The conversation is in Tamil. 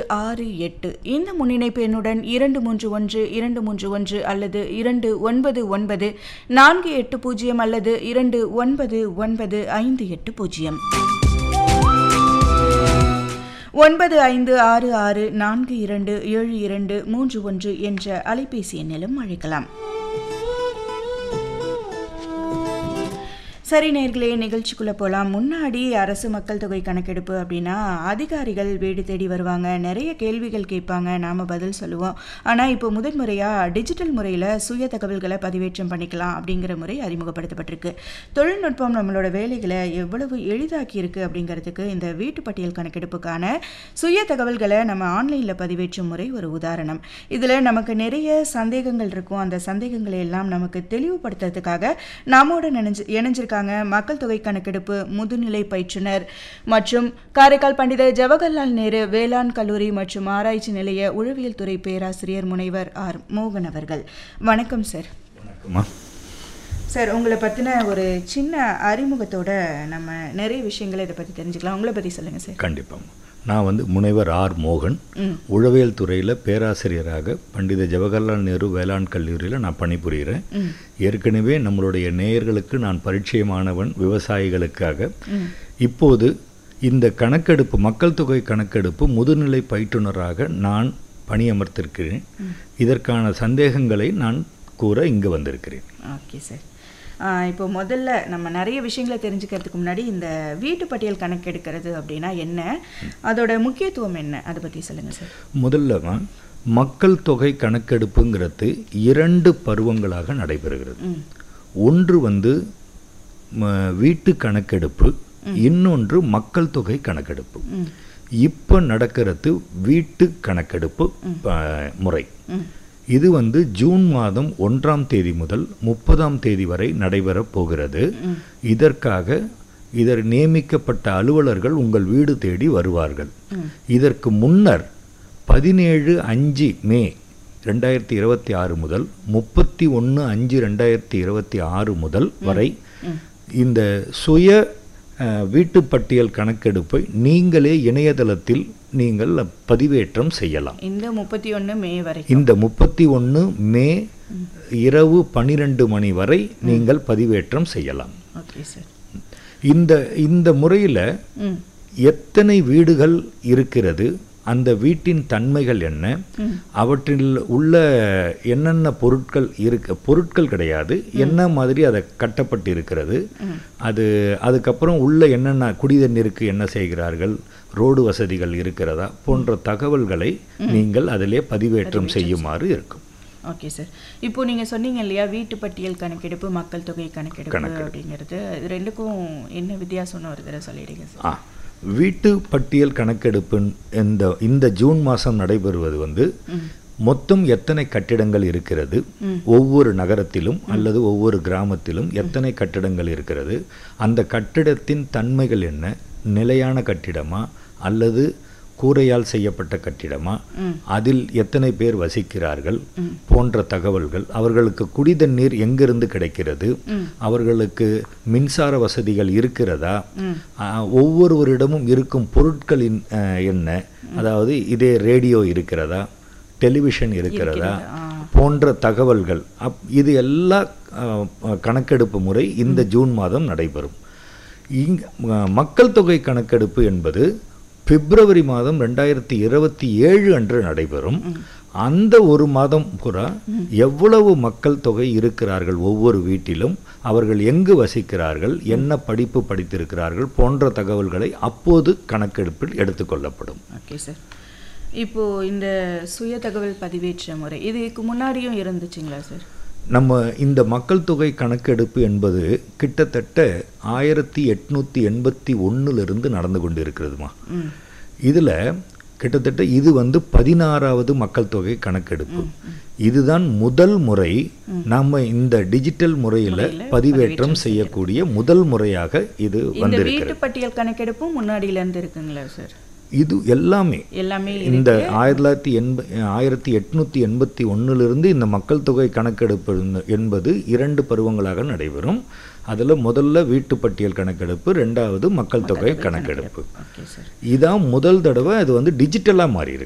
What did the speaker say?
ஆறு எட்டு இந்த முன்னிணைப்பு எண்ணுடன் இரண்டு மூன்று ஒன்று இரண்டு மூன்று ஒன்று அல்லது இரண்டு ஒன்பது ஒன்பது நான்கு எட்டு பூஜ்ஜியம் அல்லது இரண்டு ஒன்பது ஒன்பது ஐந்து எட்டு பூஜ்ஜியம் ஒன்பது ஐந்து ஆறு ஆறு நான்கு இரண்டு ஏழு இரண்டு மூன்று ஒன்று என்ற அலைபேசி எண்ணிலும் அழைக்கலாம் சரி நேர்களே நிகழ்ச்சிக்குள்ளே போகலாம் முன்னாடி அரசு மக்கள் தொகை கணக்கெடுப்பு அப்படின்னா அதிகாரிகள் வீடு தேடி வருவாங்க நிறைய கேள்விகள் கேட்பாங்க நாம் பதில் சொல்லுவோம் ஆனால் இப்போ முதன்முறையாக டிஜிட்டல் முறையில் சுய தகவல்களை பதிவேற்றம் பண்ணிக்கலாம் அப்படிங்கிற முறை அறிமுகப்படுத்தப்பட்டிருக்கு தொழில்நுட்பம் நம்மளோட வேலைகளை எவ்வளவு எளிதாக்கி இருக்கு அப்படிங்கிறதுக்கு இந்த வீட்டு பட்டியல் கணக்கெடுப்புக்கான சுய தகவல்களை நம்ம ஆன்லைனில் பதிவேற்றும் முறை ஒரு உதாரணம் இதில் நமக்கு நிறைய சந்தேகங்கள் இருக்கும் அந்த சந்தேகங்களை எல்லாம் நமக்கு தெளிவுபடுத்துறதுக்காக நம்மோட நினைஞ்சு இணைஞ்சிருக்காங்க மக்கள் தொகை கணக்கெடுப்பு முதுநிலை பயிற்றுனர் மற்றும் காரைக்கால் பண்டித ஜவஹர்லால் நேரு வேளாண் கல்லூரி மற்றும் ஆராய்ச்சி நிலைய உளவியல் துறை பேராசிரியர் முனைவர் ஆர் மோகன் அவர்கள் வணக்கம் சார் வணக்கம்மா சார் உங்களை பற்றின ஒரு சின்ன அறிமுகத்தோட நம்ம நிறைய விஷயங்களை இதை பற்றி தெரிஞ்சுக்கலாம் உங்களை பற்றி சொல்லுங்கள் சார் கண்டிப்பாக நான் வந்து முனைவர் ஆர் மோகன் ம் உழவியல் துறையில் பேராசிரியராக பண்டித ஜவஹர்லால் நேரு வேளாண் கல்லூரியில் நான் பணிபுரிகிறேன் ம் ஏற்கனவே நம்மளுடைய நேயர்களுக்கு நான் பரிச்சயமானவன் விவசாயிகளுக்காக ம் இப்போது இந்த கணக்கெடுப்பு மக்கள் தொகை கணக்கெடுப்பு முதுநிலை பயிற்றுனராக நான் பணியமர்த்திருக்கிறேன் இதற்கான சந்தேகங்களை நான் கூற இங்கு வந்திருக்கிறேன் ஓகே சார் இப்போ முதல்ல நம்ம நிறைய விஷயங்களை தெரிஞ்சுக்கிறதுக்கு முன்னாடி இந்த வீட்டு பட்டியல் கணக்கெடுக்கிறது அப்படின்னா என்ன அதோட முக்கியத்துவம் என்ன அதை பற்றி சொல்லுங்கள் சார் முதல்ல மக்கள் தொகை கணக்கெடுப்புங்கிறது இரண்டு பருவங்களாக நடைபெறுகிறது ம் ஒன்று வந்து ம, வீட்டு கணக்கெடுப்பு இன்னொன்று மக்கள் தொகை கணக்கெடுப்பு ம் இப்போ நடக்கிறது வீட்டு கணக்கெடுப்பு ப, முறை ம் இது வந்து ஜூன் மாதம் ஒன்றாம் தேதி முதல் முப்பதாம் தேதி வரை நடைபெறப் போகிறது ம் இதற்காக இதர் நியமிக்கப்பட்ட அலுவலர்கள் உங்கள் வீடு தேடி வருவார்கள் ம் இதற்கு முன்னர் பதினேழு அஞ்சு மே ரெண்டாயிரத்தி இருபத்தி ஆறு முதல் முப்பத்தி ஒன்று அஞ்சு ரெண்டாயிரத்தி இருபத்தி ஆறு முதல் வரை ம் இந்த சுய அஹ், வீட்டுப் பட்டியல் கணக்கெடுப்பை நீங்களே இணையதளத்தில் நீங்கள் பதிவேற்றம் செய்யலாம் இந்த முப்பத்தி ஒன்று மே வரை இந்த முப்பத்தி ஒன்று மே இரவு பன்னிரெண்டு மணி வரை நீங்கள் பதிவேற்றம் செய்யலாம் ஓகே சார் இந்த இந்த முறையில் ம் எத்தனை வீடுகள் இருக்கிறது அந்த வீட்டின் தன்மைகள் என்ன ம் அவற்றில் உள்ள என்னென்ன பொருட்கள் இருக்க பொருட்கள் கிடையாது என்ன மாதிரி அதை கட்டப்பட்டு இருக்கிறது ம் அது அதுக்கப்புறம் உள்ள என்னென்ன குடிதண்ணீருக்கு என்ன செய்கிறார்கள் ரோடு வசதிகள் இருக்கிறதா போன்ற தகவல்களை நீங்கள் அதிலே பதிவேற்றம் செய்யுமாறு இருக்கும் ஓகே சார் இப்போ நீங்கள் சொன்னீங்க இல்லையா வீட்டு பட்டியல் கணக்கெடுப்பு மக்கள் தொகை கணக்கெடுப்பு அப்படிங்கிறது இது ரெண்டுக்கும் என்ன வித்தியாசம்னு ஒரு தடவை சொல்லிடுங்க சார் ஆ வீட்டு பட்டியல் கணக்கெடுப்பு இந்த இந்த ஜூன் மாதம் நடைபெறுவது வந்து ம் மொத்தம் எத்தனை கட்டிடங்கள் இருக்கிறது ம். ஒவ்வொரு நகரத்திலும் அல்லது ஒவ்வொரு கிராமத்திலும் எத்தனை கட்டிடங்கள் இருக்கிறது அந்த கட்டிடத்தின் தன்மைகள் என்ன நிலையான கட்டிடமா அல்லது கூரையால் செய்யப்பட்ட கட்டிடமா ம் அதில் எத்தனை பேர் வசிக்கிறார்கள் ம். போன்ற தகவல்கள் அவர்களுக்கு குடிதண்ணீர் எங்கிருந்து கிடைக்கிறது ம் அவர்களுக்கு மின்சார வசதிகள் இருக்கிறதா ம் ஆ, ஒவ்வொருவரிடமும் இருக்கும் பொருட்களின் ஆ, என்ன அதாவது இதே ரேடியோ இருக்கிறதா டெலிவிஷன் இருக்கிறதா ஆ. போன்ற தகவல்கள் அப் இது எல்லா ஆ, கணக்கெடுப்பு முறை இந்த ஜூன் மாதம் நடைபெறும் இங் ஆ, மக்கள் தொகை கணக்கெடுப்பு என்பது பிப்ரவரி மாதம் ரெண்டாயிரத்தி இருபத்தி ஏழு அன்று நடைபெறும் அந்த ஒரு மாதம் பூரா எவ்வளவு மக்கள் தொகை இருக்கிறார்கள் ஒவ்வொரு வீட்டிலும் அவர்கள் எங்கு வசிக்கிறார்கள் என்ன படிப்பு படித்திருக்கிறார்கள் போன்ற தகவல்களை அப்போது கணக்கெடுப்பில் எடுத்துக்கொள்ளப்படும் ஓகே சார் இப்போ இந்த சுய தகவல் பதிவேற்ற முறை இதுக்கு முன்னாடியும் இருந்துச்சுங்களா சார் நம்ம இந்த மக்கள் தொகை கணக்கெடுப்பு என்பது கிட்டத்தட்ட ஆயிரத்தி எட்நூற்றி எண்பத்தி ஒன்றுலேருந்து நடந்து கொண்டு இருக்கிறதுமா ம் இதில் கிட்டத்தட்ட இது வந்து பதினாறாவது மக்கள் தொகை கணக்கெடுப்பு இதுதான் முதல் முறை நம்ம இந்த டிஜிட்டல் முறையில் பதிவேற்றம் செய்யக்கூடிய முதல் முறையாக இது இந்த வந்திருக்கிறது வீட்டு பட்டியல் கணக்கெடுப்பும் முன்னாடியில இருந்து இருக்குங்களா சார் இது எல்லாமே எல்லாமே இந்த ஆயிரத்தி தொள்ளாயிரத்தி எண்ப ஆயிரத்தி எட்நூற்றி எண்பத்தி ஒன்றிலிருந்து இந்த மக்கள் தொகை கணக்கெடுப்பு என்பது இரண்டு பருவங்களாக நடைபெறும் அதில் முதல்ல வீட்டு பட்டியல் கணக்கெடுப்பு ரெண்டாவது மக்கள் தொகை கணக்கெடுப்பு ஓகே சார் இதான் முதல் தடவை அது வந்து டிஜிட்டலாக மாறி இருக்கு